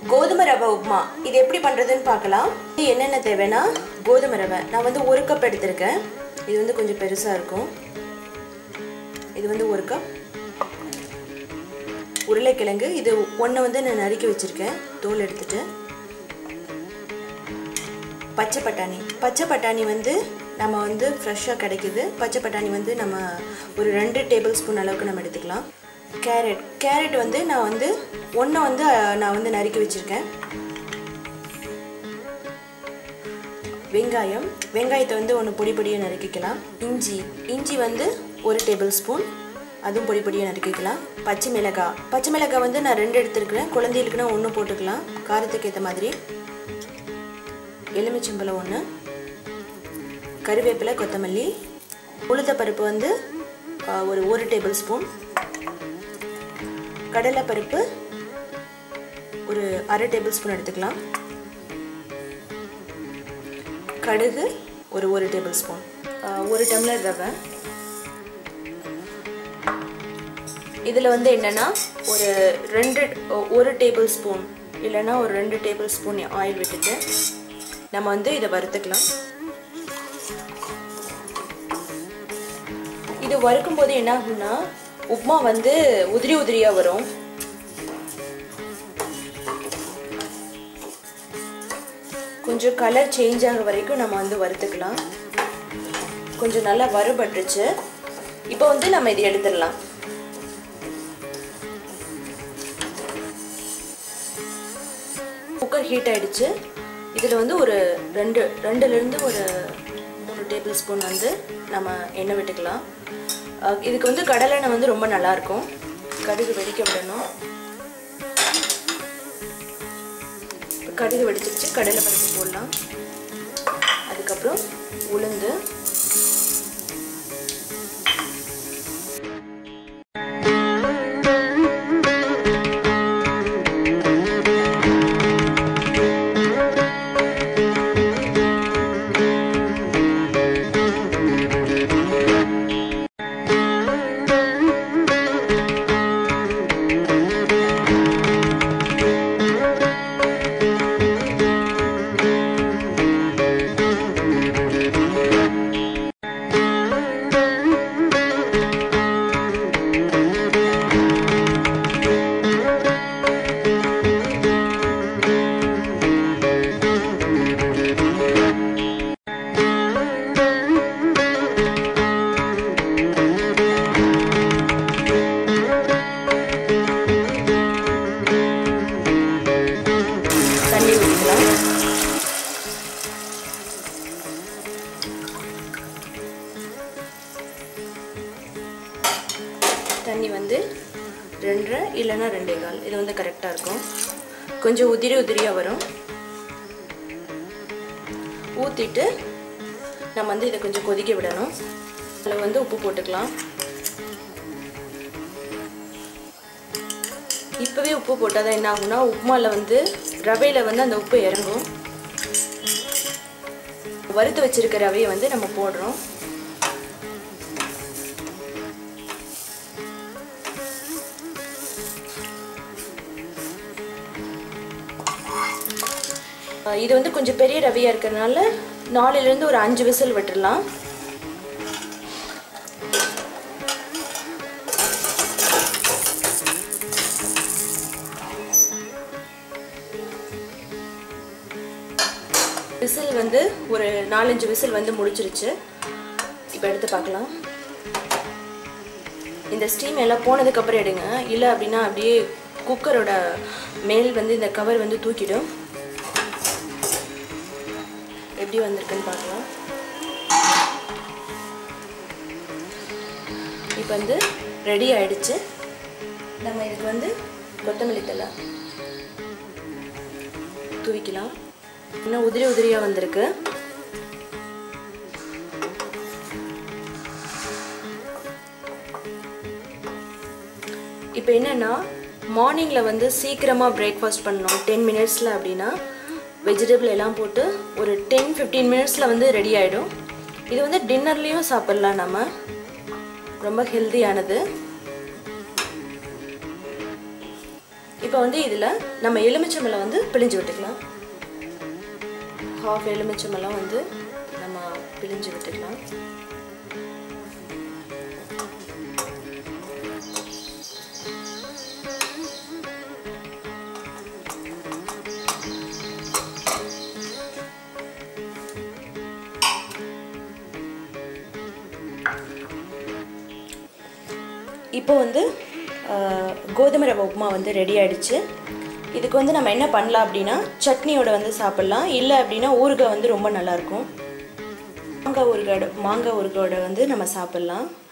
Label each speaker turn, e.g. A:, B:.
A: கோதுமை ரவை உப்புமா இது எப்படி பண்ணுறதுன்னு பார்க்கலாம் இது என்னென்ன தேவைன்னா கோதுமை ரவை நான் வந்து ஒரு கப் எடுத்திருக்கேன் இது வந்து கொஞ்சம் பெருசாக இருக்கும் இது வந்து ஒரு கப் உருளைக்கிழங்கு இது ஒன்று வந்து நான் நறுக்கி வச்சுருக்கேன் தோல் எடுத்துட்டு பச்சை பட்டாணி பச்சை பட்டாணி வந்து நம்ம வந்து ஃப்ரெஷ்ஷாக கிடைக்குது பச்சை பட்டாணி வந்து நம்ம ஒரு ரெண்டு டேபிள் ஸ்பூன் அளவுக்கு நம்ம எடுத்துக்கலாம் கேரட் கேரட் வந்து நான் வந்து ஒன்றை வந்து அஹ், நான் வந்து நறுக்கி வச்சுருக்கேன் வெங்காயம் வெங்காயத்தை வந்து ஒன்று பொடி பொடியாக நறுக்கிக்கலாம் இஞ்சி இஞ்சி வந்து ஒரு டேபிள் ஸ்பூன் அதுவும் பொடி பொடியாக நறுக்கிக்கலாம் பச்சை மிளகாய் பச்சை மிளகாய் வந்து நான் ரெண்டு எடுத்துருக்கிறேன் குழந்தைகளுக்குன்னா ஒன்று போட்டுக்கலாம் காரத்துக்கு ஏற்ற மாதிரி எலுமிச்சம்பழம் ஒன்று கருவேப்பிலை கொத்தமல்லி உளுத்தப்பருப்பு வந்து ஆ, ஒரு ஒரு டேபிள் ஸ்பூன் கடலைப்பருப்பு ஒரு அரை டேபிள் ஸ்பூன் எடுத்துக்கலாம் கடுகு ஒரு ஒரு டேபிள் ஸ்பூன் ஆ, ஒரு டம்ளர் ரவை இதில் வந்து என்னென்னா ஒரு ரெண்டு ஒரு டேபிள் ஸ்பூன் இல்லைன்னா ஒரு ரெண்டு டேபிள் ஸ்பூன் ஆயில் விட்டுட்டு நம்ம வந்து இதை வறுத்துக்கலாம் இது வறுக்கும் போது என்ன ஆகும்னா உப்மா வந்து உதிரி உதிரியாக வரும் கொஞ்சம் கலர் சேஞ்ச் ஆகிற வரைக்கும் நம்ம வந்து வறுத்துக்கலாம் கொஞ்சம் நல்லா வறுபட்டுருச்சு இப்போ வந்து நம்ம இதை எடுத்துடலாம் குக்கர் ஹீட் ஆயிடுச்சு இதில் வந்து ஒரு ரெண்டு ரெண்டுலேருந்து ஒரு மூணு டேபிள் ஸ்பூன் வந்து நம்ம எண்ணெய் விட்டுக்கலாம் அஹ் இதுக்கு வந்து கடலெண்ணெய் வந்து ரொம்ப நல்லாயிருக்கும் கடுகு வெடிக்க விடணும் இப்ப கடுகு வெடிச்சிருச்சு கடலை பருப்பு போடலாம் அதுக்கப்புறம் உளுந்து தண்ணி ஊற்றிக்கலாம் தண்ணி வந்து ரெண்டரை இல்லைன்னா ரெண்டே கால் இது வந்து கரெக்டாக இருக்கும் கொஞ்சம் உதிரி உதிரியாக வரும் ஊற்றிட்டு நம்ம வந்து இதை கொஞ்சம் கொதிக்க விடணும் அதில் வந்து உப்பு போட்டுக்கலாம் இப்போவே உப்பு போட்டால் தான் என்ன ஆகும்னா உப்புமாவில் வந்து ரவையில் வந்து அந்த உப்பு இறங்கும் வறுத்து வச்சிருக்க ரவையை வந்து நம்ம போடுறோம் அஹ் இது வந்து கொஞ்சம் பெரிய ரவையாக இருக்கிறதுனால நாலுலேருந்து ஒரு அஞ்சு விசில் விட்டுடலாம் விசில் வந்து ஒரு நாலஞ்சு விசில் வந்து முடிச்சிருச்சு இப்போ எடுத்து பார்க்கலாம் இந்த ஸ்டீம் எல்லாம் போனதுக்கப்புறம் எடுங்க இல்லை அப்படின்னா அப்படியே குக்கரோட மேல் வந்து இந்த கவர் வந்து தூக்கிடும் எப்படி வந்திருக்குன்னு பார்க்கலாம் இப்போ வந்து ரெடி ஆயிடுச்சு நம்ம இதுக்கு வந்து கொத்தமல்லி தலை தூவிக்கலாம் இன்னும் உதிரி உதிரியாக வந்திருக்கு இப்போ என்னென்னா மார்னிங்கில் வந்து சீக்கிரமாக பிரேக்ஃபாஸ்ட் பண்ணணும் டென் மினிட்ஸில் அப்படின்னா வெஜிடபிள் எல்லாம் போட்டு ஒரு டென் ஃபிஃப்டீன் மினிட்ஸில் வந்து ரெடி ஆகிடும் இது வந்து டின்னர்லேயும் சாப்பிட்லாம் நம்ம ரொம்ப ஹெல்த்தியானது இப்போ வந்து இதில் நம்ம எலுமிச்சம்பழம் வந்து பிழிஞ்சு விட்டுக்கலாம் ஹாஃப் எலுமிச்சம்பழம் வந்து நம்ம பிழிஞ்சு விட்டுக்கலாம் இப்போ வந்து ஆஹ், கோதுமை ரவை உப்புமா வந்து ரெடி ஆயிடுச்சு இதுக்கு வந்து நம்ம என்ன பண்ணலாம் அப்படின்னா சட்னியோட வந்து சாப்பிட்லாம் இல்லை அப்படின்னா ஊறுகாய் வந்து ரொம்ப நல்லாயிருக்கும் மாங்காய் ஊறுகாயோட மாங்காய் ஊறுகாயோட வந்து நம்ம சாப்பிட்லாம்